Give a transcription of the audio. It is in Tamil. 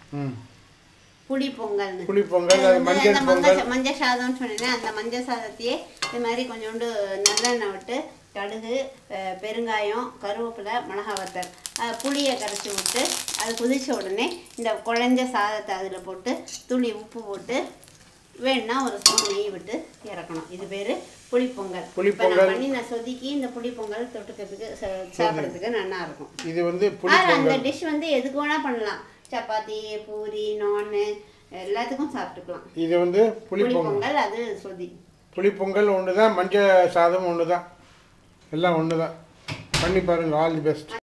ம் புளி பொங்கல்னு புளி பொங்கல் அது அது வந்து மஞ்சள் அந்த பொங்கல் மஞ்சள் மஞ்சள் சாதம்னு சொன்னேன் அந்த மஞ்சள் சாதத்தையே இது மாதிரி கொஞ்சோண்டு நல்லெண்ணெய் விட்டு கடுகு அஹ், பெருங்காயம் கருவேப்பிலை மிளகா வத்தல் அஹ், புளியை கரைச்சி விட்டு அது கொதிச்ச உடனே இந்த குழஞ்ச சாதத்தை அதில் போட்டு துளி உப்பு போட்டு வேணும்னா ஒரு ஸ்பூன் நெய் விட்டு இறக்கணும் இது பேர் புளிப்பொங்கல் இப்போ நான் புளிப்பொங்கல். பண்ணி நான் சொதுக்கி இந்த புளிப்பொங்கல் தொட்டுக்கிறதுக்கு ச- சாப்பிட்றதுக்கு நல்லா இருக்கும் இது வந்து புளி ஆனா, அந்த பொங்கல் டிஷ் வந்து எதுக்கு வேணா பண்ணலாம் சப்பாத்தி பூரி நானு எல்லாத்துக்கும் சாப்பிட்டுக்கலாம் இது வந்து புளி புளி பொங்கல் பொங்கல் அது சொதி புளி பொங்கல் ஒன்று தான் மஞ்சள் சாதம் ஒன்று தான் எல்லாம் ஒன்று தான் பண்ணி பாருங்கள் ஆல் தி பெஸ்ட்